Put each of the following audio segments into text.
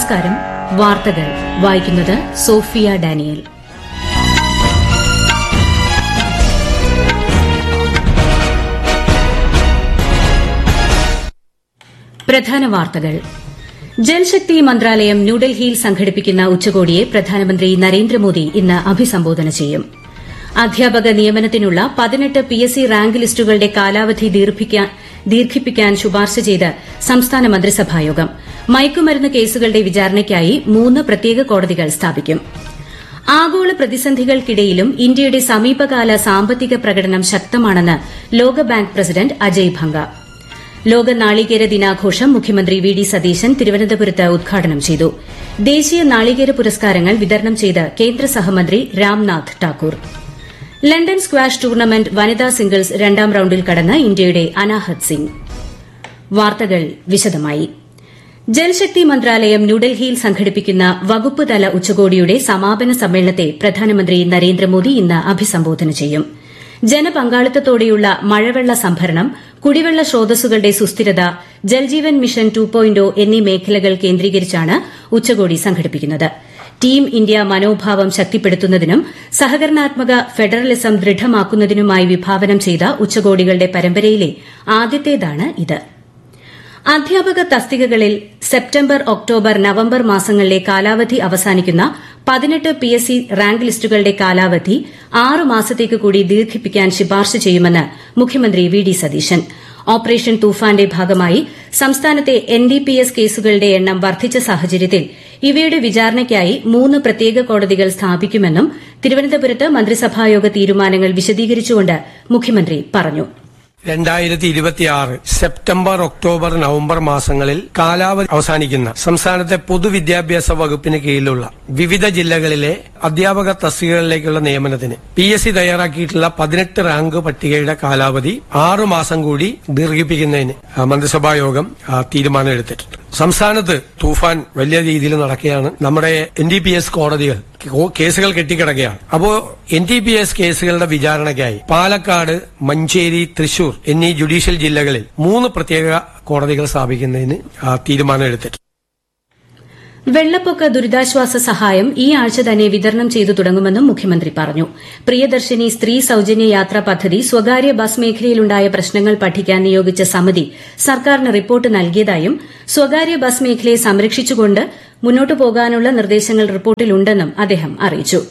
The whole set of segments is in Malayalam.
നമസ്കാരം വാർത്തകൾ വായിക്കുന്നത് സോഫിയ ഡാനിയൽ പ്രധാന വാർത്തകൾ ജൽശക്തി മന്ത്രാലയം ന്യൂഡൽഹിയിൽ സംഘടിപ്പിക്കുന്ന ഉച്ചകോടിയെ പ്രധാനമന്ത്രി നരേന്ദ്രമോദി ഇന്ന് അഭിസംബോധന ചെയ്യും അധ്യാപക നിയമനത്തിനുള്ള പതിനെട്ട് പി എസ് സി റാങ്ക് ലിസ്റ്റുകളുടെ കാലാവധി ദീർഘിപ്പിക്കാൻ ശുപാർശ ചെയ്ത് സംസ്ഥാന മന്ത്രിസഭായോഗം മയക്കുമരുന്ന് കേസുകളുടെ വിചാരണയ്ക്കായി മൂന്ന് പ്രത്യേക കോടതികൾ സ്ഥാപിക്കും ആഗോള പ്രതിസന്ധികൾക്കിടയിലും ഇന്ത്യയുടെ സമീപകാല സാമ്പത്തിക പ്രകടനം ശക്തമാണെന്ന് ലോകബാങ്ക് പ്രസിഡന്റ് അജയ് ഭംഗ ലോക നാളികേര ദിനാഘോഷം മുഖ്യമന്ത്രി വി ഡി സതീശൻ തിരുവനന്തപുരത്ത് ഉദ്ഘാടനം ചെയ്തു ദേശീയ നാളികേര പുരസ്കാരങ്ങൾ വിതരണം ചെയ്ത് കേന്ദ്ര സഹമന്ത്രി Ramnath Thakur London squash tournament വനിതാ സിംഗിൾസ് രണ്ടാം റൌണ്ടിൽ കടന്ന് ഇന്ത്യയുടെ അനാഹത് സിംഗ് വാർത്തകൾ വിശദമായി ജൽശക്തി മന്ത്രാലയം ന്യൂഡൽഹിയിൽ സംഘടിപ്പിക്കുന്ന വകുപ്പ് തല ഉച്ചകോടിയുടെ സമാപന സമ്മേളനത്തെ പ്രധാനമന്ത്രി നരേന്ദ്രമോദി ഇന്ന് അഭിസംബോധന ചെയ്യും ജനപങ്കാളിത്തത്തോടെയുള്ള മഴവെള്ള സംഭരണം കുടിവെള്ള സ്രോതസ്സുകളുടെ സുസ്ഥിരത ജൽജീവൻ മിഷൻ ടു എന്നീ മേഖലകൾ കേന്ദ്രീകരിച്ചാണ് ഉച്ചകോടി സംഘടിപ്പിക്കുന്നത് ടീം ഇന്ത്യ മനോഭാവം ശക്തിപ്പെടുത്തുന്നതിനും സഹകരണാത്മക ഫെഡറലിസം ദൃഢമാക്കുന്നതിനുമായി വിഭാവനം ചെയ്ത ഉച്ചകോടികളുടെ പരമ്പരയിലെ ആദ്യത്തേതാണ് ഇത് അധ്യാപക തസ്തികകളിൽ സെപ്റ്റംബർ ഒക്ടോബർ നവംബർ മാസങ്ങളിലെ കാലാവധി അവസാനിക്കുന്ന പതിനെട്ട് പി എസ് സി റാങ്ക് ലിസ്റ്റുകളുടെ കാലാവധി ആറ് മാസത്തേക്ക് കൂടി ദീർഘിപ്പിക്കാൻ ശുപാർശ ചെയ്യുമെന്ന് മുഖ്യമന്ത്രി വി ഡി സതീശൻ ഓപ്പറേഷൻ തൂഫാന്റെ ഭാഗമായി സംസ്ഥാനത്തെ എൻ ഡി പി എസ് കേസുകളുടെ എണ്ണം വർദ്ധിച്ച സാഹചര്യത്തിൽ ഇവയുടെ വിചാരണയ്ക്കായി മൂന്ന് പ്രത്യേക കോടതികൾ സ്ഥാപിക്കുമെന്നും തിരുവനന്തപുരത്ത് മന്ത്രിസഭായോഗ തീരുമാനങ്ങൾ വിശദീകരിച്ചുകൊണ്ട് മുഖ്യമന്ത്രി പറഞ്ഞു രണ്ടായിരത്തി ഇരുപത്തിയാറ് സെപ്റ്റംബർ ഒക്ടോബർ നവംബർ മാസങ്ങളിൽ കാലാവധി അവസാനിക്കുന്ന സംസ്ഥാനത്തെ പൊതുവിദ്യാഭ്യാസ വകുപ്പിന് കീഴിലുള്ള വിവിധ ജില്ലകളിലെ അധ്യാപക തസ്തികകളിലേക്കുള്ള നിയമനത്തിന് പി എസ് സി തയ്യാറാക്കിയിട്ടുള്ള പതിനെട്ട് റാങ്ക് പട്ടികയുടെ കാലാവധി ആറു മാസം കൂടി ദീർഘിപ്പിക്കുന്നതിന് മന്ത്രിസഭാ യോഗം തീരുമാനമെടുത്തിട്ടുണ്ട് സംസ്ഥാനത്ത് തൂഫാൻ വലിയ രീതിയിൽ നടക്കുകയാണ് നമ്മുടെ എൻ ഡി പി എസ് കോടതികൾ കേസുകൾ കെട്ടിക്കിടക്കുകയാണ് അപ്പോ എൻ ടി പി എസ് കേസുകളുടെ വിചാരണയ്ക്കായി പാലക്കാട് മഞ്ചേരി തൃശൂർ എന്നീ ജുഡീഷ്യൽ ജില്ലകളിൽ മൂന്ന് പ്രത്യേക കോടതികൾ സ്ഥാപിക്കുന്നതിന് തീരുമാനമെടുത്തിട്ടുണ്ട് വെള്ളപ്പൊക്ക ദുരിതാശ്വാസ സഹായം ഈ ആഴ്ച തന്നെ വിതരണം ചെയ്തു തുടങ്ങുമെന്നും മുഖ്യമന്ത്രി പറഞ്ഞു പ്രിയദർശിനി സ്ത്രീ സൌജന്യ യാത്രാ പദ്ധതി സ്വകാര്യ ബസ് മേഖലയിലുണ്ടായ പ്രശ്നങ്ങൾ പഠിക്കാൻ നിയോഗിച്ച സമിതി സർക്കാരിന് റിപ്പോർട്ട് നൽകിയതായും സ്വകാര്യ ബസ് മേഖലയെ സംരക്ഷിച്ചുകൊണ്ട് മുന്നോട്ടു പോകാനുള്ള നിർദ്ദേശങ്ങൾ റിപ്പോർട്ടിലുണ്ടെന്നും അദ്ദേഹം അറിയിച്ചു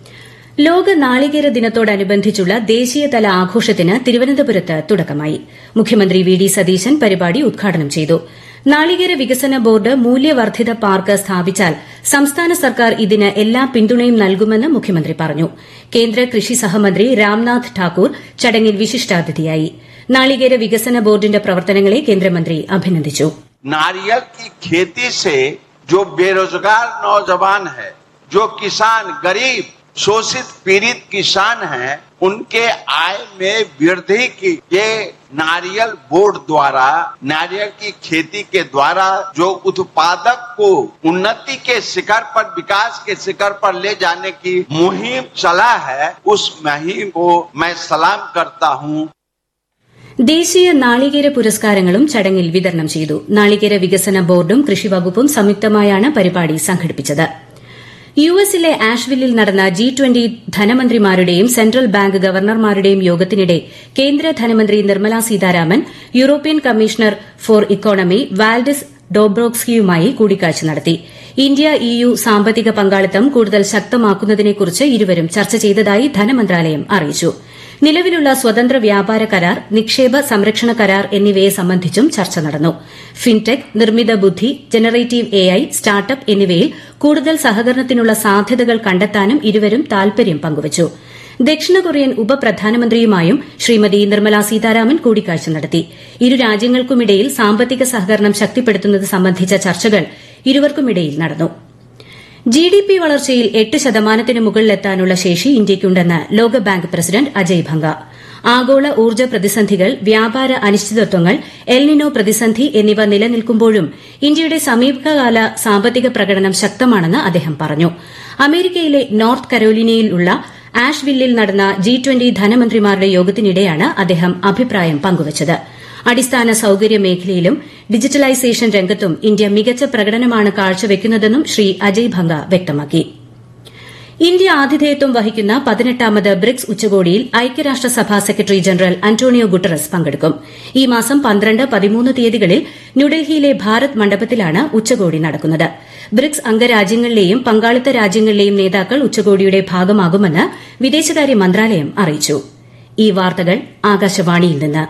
ലോക നാളികേര ദിനത്തോടനുബന്ധിച്ചുള്ള ദേശീയതല ആഘോഷത്തിന് തിരുവനന്തപുരത്ത് തുടക്കമായി മുഖ്യമന്ത്രി വി ഡി സതീശൻ പരിപാടി ഉദ്ഘാടനം ചെയ്തു നാളികേര വികസന ബോർഡ് മൂല്യവർദ്ധിത പാർക്ക് സ്ഥാപിച്ചാൽ സംസ്ഥാന സർക്കാർ ഇതിന് എല്ലാ പിന്തുണയും നൽകുമെന്ന് മുഖ്യമന്ത്രി പറഞ്ഞു കേന്ദ്ര കൃഷി സഹമന്ത്രി രാംനാഥ് ഠാക്കൂർ ചടങ്ങിൽ വിശിഷ്ടാതിഥിയായി നാളികേര വികസന ബോർഡിന്റെ പ്രവർത്തനങ്ങളെ കേന്ദ്രമന്ത്രി അഭിനന്ദിച്ചു नारियल की खेती से जो बेरोजगार नौजवान है जो किसान गरीब शोषित पीड़ित किसान हैं उनके आय में वृद्धि की ये नारियल बोर्ड द्वारा नारियल की खेती के द्वारा जो उत्पादक को उन्नति के शिखर पर विकास के शिखर पर ले जाने की मुहिम चला है उस मुहिम को मैं सलाम करता हूँ ദേശീയ നാളികേര പുരസ്കാരങ്ങളും ചടങ്ങിൽ വിതരണം ചെയ്തു നാളികേര വികസന ബോർഡും കൃഷിവകുപ്പും സംയുക്തമായാണ് പരിപാടി സംഘടിപ്പിച്ചത് യു എസിലെ ആഷ്വില്ലിൽ നടന്ന ജി ട്വന്റി ധനമന്ത്രിമാരുടെയും സെൻട്രൽ ബാങ്ക് ഗവർണർമാരുടെയും യോഗത്തിനിടെ കേന്ദ്ര ധനമന്ത്രി Nirmala Sitharaman European commissioner for economy Valdis ഡോബ്രോക്സ്കിയുമായി കൂടിക്കാഴ്ച നടത്തി ഇന്ത്യ ഇയു സാമ്പത്തിക പങ്കാളിത്തം കൂടുതൽ ശക്തമാക്കുന്നതിനെക്കുറിച്ച് ഇരുവരും ചർച്ച ചെയ്തതായി ധനമന്ത്രാലയം അറിയിച്ചു നിലവിലുള്ള സ്വതന്ത്ര വ്യാപാര കരാർ നിക്ഷേപ സംരക്ഷണ കരാർ എന്നിവയെ സംബന്ധിച്ചും ചർച്ച നടന്നു ഫിൻടെക് നിർമ്മിത ബുദ്ധി ജനറേറ്റീവ് എഐ സ്റ്റാർട്ടപ്പ് എന്നിവയിൽ കൂടുതൽ സഹകരണത്തിനുള്ള സാധ്യതകൾ കണ്ടെത്താനും ഇരുവരും താൽപര്യം പങ്കുവച്ചു ദക്ഷിണ കൊറിയൻ ഉപപ്രധാനമന്ത്രിയുമായും ശ്രീമതി നിർമ്മല സീതാരാമൻ കൂടിക്കാഴ്ച നടത്തി ഇരു രാജ്യങ്ങൾക്കുമിടയിൽ സാമ്പത്തിക സഹകരണം ശക്തിപ്പെടുത്തുന്നത് സംബന്ധിച്ച ചർച്ചകൾ ഇരുവർക്കുമിടയിൽ നടന്നു ജി ഡി പി വളർച്ചയിൽ എട്ട് ശതമാനത്തിന് മുകളിലെത്താനുള്ള ശേഷി ഇന്ത്യയ്ക്കുണ്ടെന്ന് ലോകബാങ്ക് പ്രസിഡന്റ് അജയ് ഭംഗ ആഗോള ഊർജ്ജ പ്രതിസന്ധികൾ വ്യാപാര അനിശ്ചിതത്വങ്ങൾ എൽനിനോ പ്രതിസന്ധി എന്നിവ നിലനിൽക്കുമ്പോഴും ഇന്ത്യയുടെ സമീപകാല സാമ്പത്തിക പ്രകടനം ശക്തമാണെന്ന് അദ്ദേഹം പറഞ്ഞു അമേരിക്കയിലെ നോർത്ത് കരോലിനയിലുള്ള ആഷ്വില്ലിൽ നടന്ന ജി ട്വന്റി ധനമന്ത്രിമാരുടെ യോഗത്തിനിടെയാണ് അദ്ദേഹം അഭിപ്രായം പങ്കുവച്ചത് അടിസ്ഥാന സൌകര്യ മേഖലയിലും ഡിജിറ്റലൈസേഷൻ രംഗത്തും ഇന്ത്യ മികച്ച പ്രകടനമാണ് കാഴ്ചവെക്കുന്നതെന്നും ശ്രീ അജയ് ഭംഗ വ്യക്തമാക്കി ഇന്ത്യ ആതിഥേയത്വം വഹിക്കുന്ന പതിനെട്ടാമത് ബ്രിക്സ് ഉച്ചകോടിയിൽ ഐക്യരാഷ്ട്രസഭാ സെക്രട്ടറി ജനറൽ അന്റോണിയോ ഗുട്ടറസ് പങ്കെടുക്കും ഈ മാസം പന്ത്രണ്ട് പതിമൂന്ന് തീയതികളിൽ ന്യൂഡൽഹിയിലെ ഭാരത് മണ്ഡപത്തിലാണ് ഉച്ചകോടി നടക്കുന്നത് ബ്രിക്സ് അംഗരാജ്യങ്ങളിലെയും പങ്കാളിത്ത രാജ്യങ്ങളിലെയും നേതാക്കൾ ഉച്ചകോടിയുടെ ഭാഗമാകുമെന്ന് വിദേശകാര്യ മന്ത്രാലയം അറിയിച്ചു ഈ വാർത്തകൾ ആകാശവാണിയിൽ നിന്ന്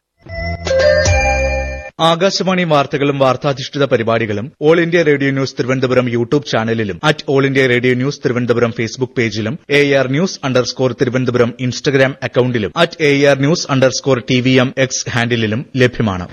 ആകാശവാണി വാർത്തകളും വാർത്താധിഷ്ഠിത പരിപാടികളും All India Radio News Thiruvananthapuram YouTube ചാനലിലും at All India Radio News Thiruvananthapuram Facebook പേജിലും A R news underscore Thiruvananthapuram Instagram അക്കൌണ്ടിലും at A R news underscore T V M X ഹാൻഡിലും ലഭ്യമാണ്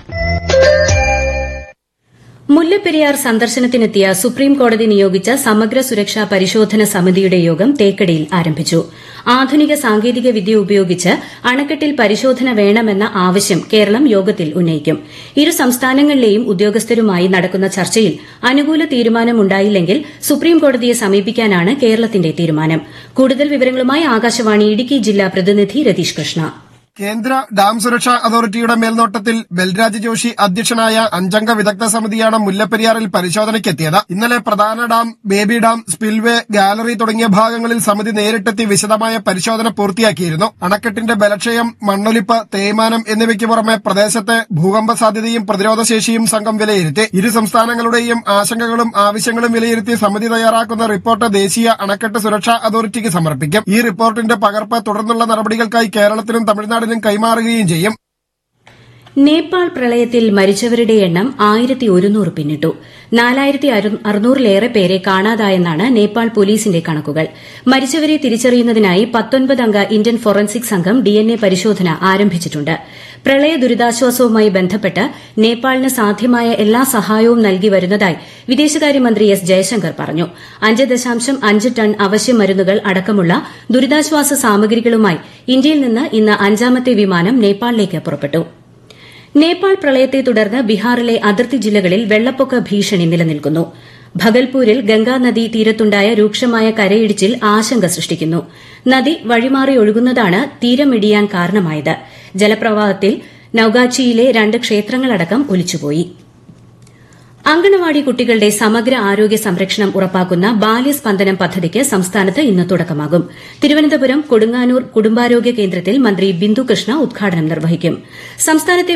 മുല്ലപ്പെരിയാർ സന്ദർശനത്തിനെത്തിയ സുപ്രീംകോടതി നിയോഗിച്ച സമഗ്ര സുരക്ഷാ പരിശോധന സമിതിയുടെ യോഗം തേക്കടിയിൽ ആരംഭിച്ചു ആധുനിക സാങ്കേതിക വിദ്യ ഉപയോഗിച്ച് അണക്കെട്ടിൽ പരിശോധന വേണമെന്ന ആവശ്യം കേരളം യോഗത്തിൽ ഉന്നയിക്കും ഇരു സംസ്ഥാനങ്ങളിലെയും ഉദ്യോഗസ്ഥരുമായി നടക്കുന്ന ചർച്ചയിൽ അനുകൂല തീരുമാനമുണ്ടായില്ലെങ്കിൽ സുപ്രീംകോടതിയെ സമീപിക്കാനാണ് കേരളത്തിന്റെ തീരുമാനം കൂടുതൽ വിവരങ്ങളുമായി ആകാശവാണി ഇടുക്കി ജില്ലാ പ്രതിനിധി രതീഷ് കൃഷ്ണ കേന്ദ്ര ഡാം സുരക്ഷാ അതോറിറ്റിയുടെ മേൽനോട്ടത്തിൽ ബൽരാജ് ജോഷി അധ്യക്ഷനായ അഞ്ചംഗ വിദഗ്ധ സമിതിയാണ് മുല്ലപ്പെരിയാറിൽ പരിശോധനയ്ക്കെത്തിയത് ഇന്നലെ പ്രധാന dam baby dam spillway gallery തുടങ്ങിയ ഭാഗങ്ങളിൽ സമിതി നേരിട്ടെത്തി വിശദമായ പരിശോധന പൂർത്തിയാക്കിയിരുന്നു അണക്കെട്ടിന്റെ ബലക്ഷയം മണ്ണൊലിപ്പ് തേയ്മാനം എന്നിവയ്ക്ക് പുറമെ പ്രദേശത്തെ ഭൂകമ്പ സാധ്യതയും പ്രതിരോധശേഷിയും സംഘം വിലയിരുത്തി ഇരു സംസ്ഥാനങ്ങളുടെയും ആശങ്കകളും ആവശ്യങ്ങളും വിലയിരുത്തി സമിതി തയ്യാറാക്കുന്ന റിപ്പോർട്ട് ദേശീയ അണക്കെട്ട് സുരക്ഷാ അതോറിറ്റിക്ക് സമർപ്പിക്കും ഈ റിപ്പോർട്ടിന്റെ പകർപ്പ് തുടർന്നുള്ള നടപടികൾക്കായി കേരളത്തിനും തമിഴ്നാടിനും കൈമാറുകയും ചെയ്യും നേപ്പാൾ പ്രളയത്തിൽ മരിച്ചവരുടെ എണ്ണം ആയിരത്തി ഒരുന്നൂറ് പിന്നിട്ടു നാലായിരത്തി അറുന്നൂറിലേറെ പേരെ കാണാതായെന്നാണ് നേപ്പാൾ പോലീസിന്റെ കണക്കുകൾ മരിച്ചവരെ തിരിച്ചറിയുന്നതിനായി പത്തൊൻപത് അംഗ ഇന്ത്യൻ ഫോറൻസിക് സംഘം ഡിഎൻഎ പരിശോധന ആരംഭിച്ചിട്ടുണ്ട് പ്രളയ ദുരിതാശ്വാസവുമായി ബന്ധപ്പെട്ട് നേപ്പാളിന് സാധ്യമായ എല്ലാ സഹായവും നൽകി വരുന്നതായി വിദേശകാര്യമന്ത്രി എസ് ജയശങ്കർ പറഞ്ഞു അഞ്ച് ദശാംശം അഞ്ച് ടൺ അവശ്യ മരുന്നുകൾ അടക്കമുള്ള ദുരിതാശ്വാസ സാമഗ്രികളുമായി ഇന്ത്യയിൽ നിന്ന് ഇന്ന് അഞ്ചാമത്തെ വിമാനം നേപ്പാളിലേക്ക് പുറപ്പെട്ടു നേപ്പാൾ പ്രളയത്തെ തുടർന്ന് ബീഹാറിലെ അതിർത്തി ജില്ലകളിൽ വെള്ളപ്പൊക്ക ഭീഷണി നിലനിൽക്കുന്നു ഭഗൽപൂരിൽ ഗംഗാനദി തീരത്തുണ്ടായ രൂക്ഷമായ കരയിടിച്ചിൽ ആശങ്ക സൃഷ്ടിക്കുന്നു നദി വഴിമാറി ഒഴുകുന്നതാണ് തീരമിടിയാൻ കാരണമായത് ജലപ്രവാഹത്തിൽ നൌഗാച്ചിയിലെ രണ്ട് ക്ഷേത്രങ്ങളടക്കം ഒലിച്ചുപോയി അങ്കണവാടി കുട്ടികളുടെ സമഗ്ര ആരോഗ്യ സംരക്ഷണം ഉറപ്പാക്കുന്ന ബാല്യസ്പന്ദനം പദ്ധതിക്ക് സംസ്ഥാനത്ത് ഇന്ന് തുടക്കമാകും തിരുവനന്തപുരം കൊടുങ്ങാനൂർ കുടുംബാരോഗ്യ കേന്ദ്രത്തിൽ മന്ത്രി ബിന്ദു കൃഷ്ണ ഉദ്ഘാടനം നിർവഹിക്കും സംസ്ഥാനത്തെ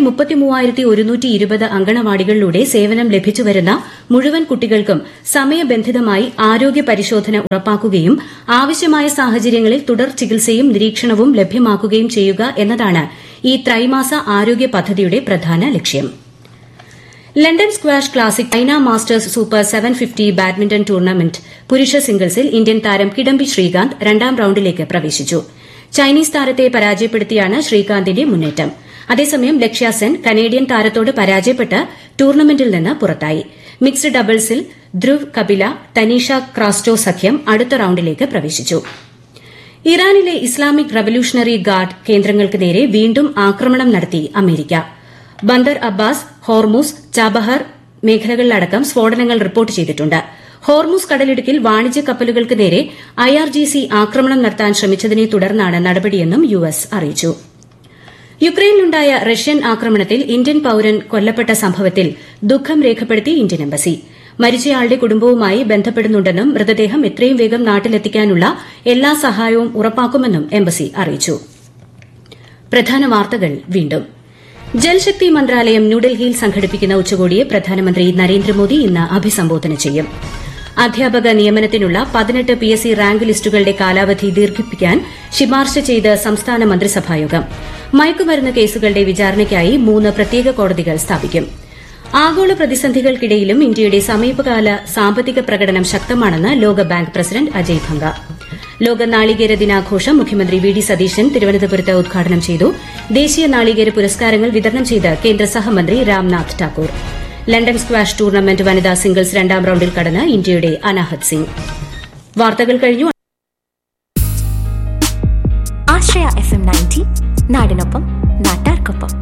അങ്കണവാടികളിലൂടെ സേവനം ലഭിച്ചുവരുന്ന മുഴുവൻ കുട്ടികൾക്കും സമയബന്ധിതമായി ആരോഗ്യ പരിശോധന ഉറപ്പാക്കുകയും ആവശ്യമായ സാഹചര്യങ്ങളിൽ തുടർ ചികിത്സയും നിരീക്ഷണവും ലഭ്യമാക്കുകയും ചെയ്യുക എന്നതാണ് ഈ ത്രൈമാസ ആരോഗ്യ പദ്ധതിയുടെ പ്രധാന ലക്ഷ്യം London squash classic China masters super seven fifty badminton tournament പുരുഷ സിംഗിൾസിൽ ഇന്ത്യൻ താരം കിഡംബി ശ്രീകാന്ത് രണ്ടാം റൌണ്ടിലേക്ക് പ്രവേശിച്ചു ചൈനീസ് താരത്തെ പരാജയപ്പെടുത്തിയാണ് ശ്രീകാന്തിന്റെ മുന്നേറ്റം അതേസമയം ലക്ഷ്യ സെൻ കനേഡിയൻ താരത്തോട് പരാജയപ്പെട്ട് ടൂർണമെന്റിൽ നിന്ന് പുറത്തായി മിക്സ്ഡ് ഡബിൾസിൽ ധ്രുവ് കപില തനീഷ ക്രാസ്റ്റോ സഖ്യം അടുത്ത റൌണ്ടിലേക്ക് പ്രവേശിച്ചു ഇറാനിലെ ഇസ്ലാമിക് റവല്യൂഷണറി ഗാർഡ് കേന്ദ്രങ്ങൾക്ക് നേരെ വീണ്ടും ആക്രമണം നടത്തി America Bandar Abbas Hormuz Chabahar മേഖലകളിലടക്കം സ്ഫോടനങ്ങൾ റിപ്പോർട്ട് ചെയ്തിട്ടുണ്ട് ഹോർമൂസ് കടലിടുക്കിൽ വാണിജ്യ കപ്പലുകൾക്ക് നേരെ ഐആർജിസി ആക്രമണം നടത്താൻ ശ്രമിച്ചതിനെ തുടർന്നാണ് നടപടിയെന്നും യു എസ് അറിയിച്ചു യുക്രൈനിലുണ്ടായ റഷ്യൻ ആക്രമണത്തിൽ ഇന്ത്യൻ പൌരൻ കൊല്ലപ്പെട്ട സംഭവത്തിൽ ദുഃഖം രേഖപ്പെടുത്തി ഇന്ത്യൻ എംബസി മരിച്ചയാളുടെ കുടുംബവുമായി ബന്ധപ്പെടുന്നുണ്ടെന്നും മൃതദേഹം എത്രയും വേഗം നാട്ടിലെത്തിക്കാനുള്ള എല്ലാ സഹായവും ഉറപ്പാക്കുമെന്നും എംബസി അറിയിച്ചു പ്രധാന വാർത്തകൾ വീണ്ടും ജൽശക്തി മന്ത്രാലയം ന്യൂഡൽഹിയിൽ സംഘടിപ്പിക്കുന്ന ഉച്ചകോടിയെ പ്രധാനമന്ത്രി നരേന്ദ്രമോദി ഇന്ന് അഭിസംബോധന ചെയ്യും അധ്യാപക നിയമനത്തിനുള്ള പതിനെട്ട് പി എസ് സി റാങ്ക് ലിസ്റ്റുകളുടെ കാലാവധി ദീർഘിപ്പിക്കാൻ ശുപാർശ ചെയ്ത് സംസ്ഥാന മന്ത്രിസഭായോഗം മയക്കുമരുന്ന് കേസുകളുടെ വിചാരണയ്ക്കായി മൂന്ന് പ്രത്യേക കോടതികൾ സ്ഥാപിക്കും ആഗോള പ്രതിസന്ധികൾക്കിടയിലും ഇന്ത്യയുടെ സമീപകാല സാമ്പത്തിക പ്രകടനം ശക്തമാണെന്ന് ലോകബാങ്ക് പ്രസിഡന്റ് അജയ് ഭംഗ ലോക നാളികേര ദിനാഘോഷം മുഖ്യമന്ത്രി വി ഡി സതീശൻ തിരുവനന്തപുരത്ത് ഉദ്ഘാടനം ചെയ്തു ദേശീയ നാളികേര പുരസ്കാരങ്ങൾ വിതരണം ചെയ്ത് കേന്ദ്ര സഹമന്ത്രി Ramnath Thakur London squash tournament വനിതാ സിംഗിൾസ് രണ്ടാം റൌണ്ടിൽ കടന്ന് ഇന്ത്യയുടെ അനാഹത് സിംഗ് വാർത്തകൾ കഴിഞ്ഞു ആശ്രയ എഫ് എം നയൻറ്റി നാടിനൊപ്പം നാട്ടാർക്കൊപ്പം